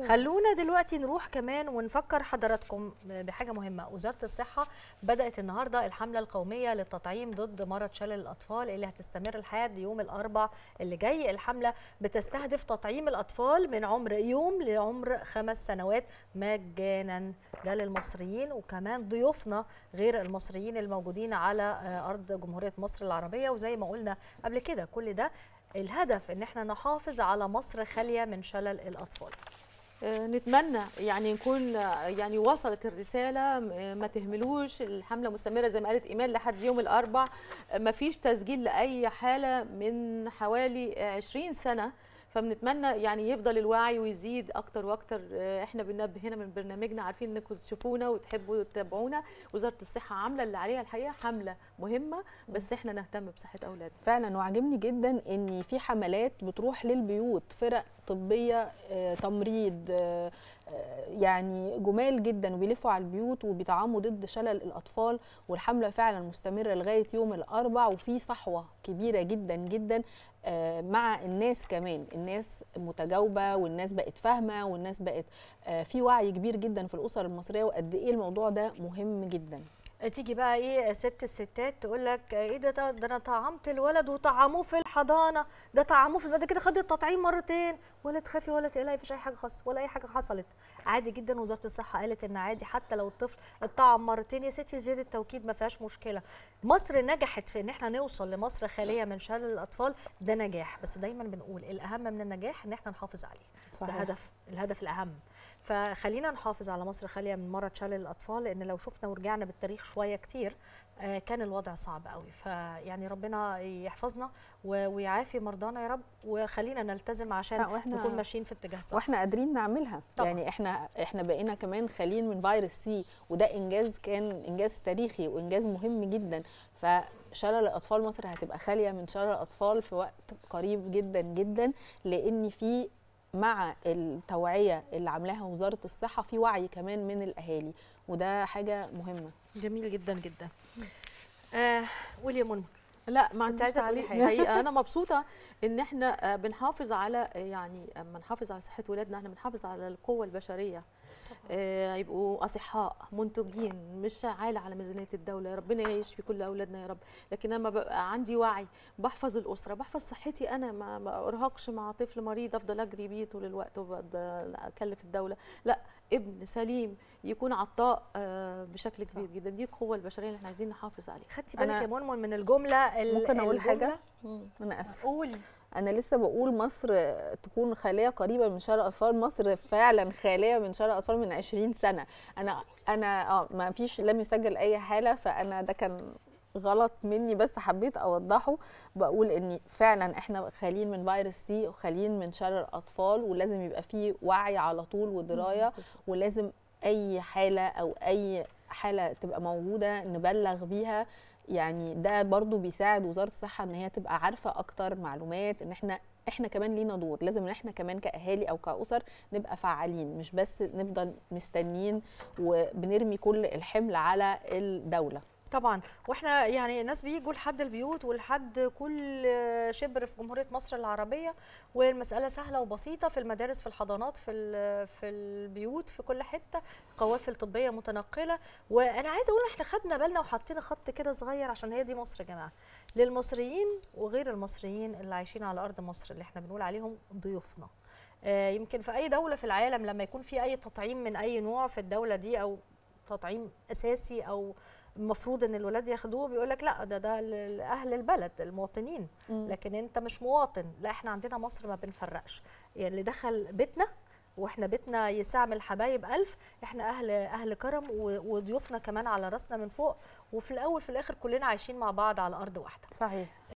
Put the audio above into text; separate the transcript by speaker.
Speaker 1: خلونا دلوقتي نروح كمان ونفكر حضراتكم بحاجه مهمه وزاره الصحه بدات النهارده الحمله القوميه للتطعيم ضد مرض شلل الاطفال اللي هتستمر لحد يوم الاربع اللي جاي الحمله بتستهدف تطعيم الاطفال من عمر يوم لعمر خمس سنوات مجانا ده للمصريين وكمان ضيوفنا غير المصريين الموجودين على ارض جمهوريه مصر العربيه وزي ما قلنا قبل كده كل ده الهدف ان احنا نحافظ على مصر خاليه من شلل الاطفال
Speaker 2: نتمنى يعني نكون يعني وصلت الرساله ما تهملوش الحمله مستمره زي ما قالت ايمان لحد يوم الاربع ما فيش تسجيل لاي حاله من حوالي 20 سنه فبنتمنى يعني يفضل الوعي ويزيد اكتر واكتر احنا بننبه هنا من برنامجنا عارفين انكم تشوفونا وتحبوا تتابعونا وزاره الصحه عامله اللي عليها الحقيقه حمله مهمه بس احنا نهتم بصحه اولادنا
Speaker 3: فعلا وعجبني جدا ان في حملات بتروح للبيوت فرق طبيه تمريض يعني جمال جدا وبيلفوا على البيوت وبيطعموا ضد شلل الاطفال والحمله فعلا مستمره لغايه يوم الاربع وفي صحوه كبيره جدا جدا مع الناس كمان الناس متجاوبه والناس بقت فاهمه والناس بقت في وعي كبير جدا في الاسر المصريه وقد ايه الموضوع ده مهم جدا
Speaker 1: تيجي بقى ايه ست الستات تقول لك ايه ده ده انا طعمت الولد وطعموه في الحضانه ده طعموه في بعد كده خد التطعيم مرتين ولا تخافي ولا تقلقي مفيش اي حاجه خالص ولا اي حاجه حصلت عادي جدا وزاره الصحه قالت ان عادي حتى لو الطفل اتطعم مرتين يا ستي زياده التوكيد ما فيهاش مشكله مصر نجحت في ان احنا نوصل لمصر خاليه من شلل الاطفال ده نجاح بس دايما بنقول الاهم من النجاح ان احنا نحافظ عليه صحيح. ده هدف الهدف الاهم فخلينا نحافظ على مصر خاليه من مرض شلل الاطفال لان لو شفنا ورجعنا بالتاريخ شويه كتير كان الوضع صعب قوي فيعني ربنا يحفظنا ويعافي مرضانا يا رب وخلينا نلتزم عشان نكون ماشيين في اتجاه صح
Speaker 3: واحنا قادرين نعملها طبعا. يعني احنا احنا بقينا كمان خاليين من فيروس سي وده انجاز كان انجاز تاريخي وانجاز مهم جدا فشلل اطفال مصر هتبقى خاليه من شلل الاطفال في وقت قريب جدا جدا لان في مع التوعيه اللي عاملاها وزاره الصحه في وعي كمان من الاهالي وده حاجه مهمه
Speaker 1: جميل جدا جدا آه قولي يا منى
Speaker 2: لا ما انت عايزه تقولي حقيقه انا مبسوطه ان احنا بنحافظ على يعني اما نحافظ على صحه ولادنا احنا بنحافظ على القوه البشريه آه يبقوا اصحاء منتجين مش عالة على ميزانيه الدوله يا ربنا يعيش في كل اولادنا يا رب لكن انا ببقى عندي وعي بحفظ الاسره بحفظ صحتي انا ما, ما ارهقش مع طفل مريض افضل اجري بيه طول الوقت وافضل اكلف الدوله لا ابن سليم يكون عطاء آه بشكل كبير جدا دي القوه البشريه اللي احنا عايزين نحافظ عليها
Speaker 1: خدتي بالك يا منمن من الجمله
Speaker 3: ممكن اقول حاجه انا اسفه
Speaker 1: قولي
Speaker 3: انا لسه بقول مصر تكون خاليه قريبه من شلل الاطفال مصر فعلا خاليه من شلل الاطفال من 20 سنه انا انا اه ما فيش لم يسجل اي حاله فانا ده كان غلط مني بس حبيت اوضحه بقول ان فعلا احنا خاليين من فيروس سي وخاليين من شلل الاطفال ولازم يبقى فيه وعي على طول ودرايه ولازم اي حاله او اي حاله تبقى موجوده نبلغ بيها يعني ده برضو بيساعد وزاره الصحه ان هي تبقى عارفه اكتر معلومات ان احنا احنا كمان لينا دور لازم ان احنا كمان كاهالي او كاسر نبقى فعالين مش بس نفضل مستنيين وبنرمي كل الحمل على الدوله
Speaker 1: طبعا واحنا يعني الناس بيجوا لحد البيوت ولحد كل شبر في جمهوريه مصر العربيه والمساله سهله وبسيطه في المدارس في الحضانات في في البيوت في كل حته قوافل طبيه متنقله وانا عايزه اقول احنا خدنا بالنا وحطينا خط كده صغير عشان هي دي مصر يا جماعه للمصريين وغير المصريين اللي عايشين على ارض مصر اللي احنا بنقول عليهم ضيوفنا يمكن في اي دوله في العالم لما يكون في اي تطعيم من اي نوع في الدوله دي او تطعيم اساسي او المفروض ان الولاد ياخدوه بيقول لك لا ده ده لاهل البلد المواطنين م. لكن انت مش مواطن لا احنا عندنا مصر ما بنفرقش يعني اللي دخل بيتنا واحنا بيتنا يستعمل حبايب الف احنا اهل اهل كرم وضيوفنا كمان على راسنا من فوق وفي الاول في الاخر كلنا عايشين مع بعض على ارض واحده
Speaker 3: صحيح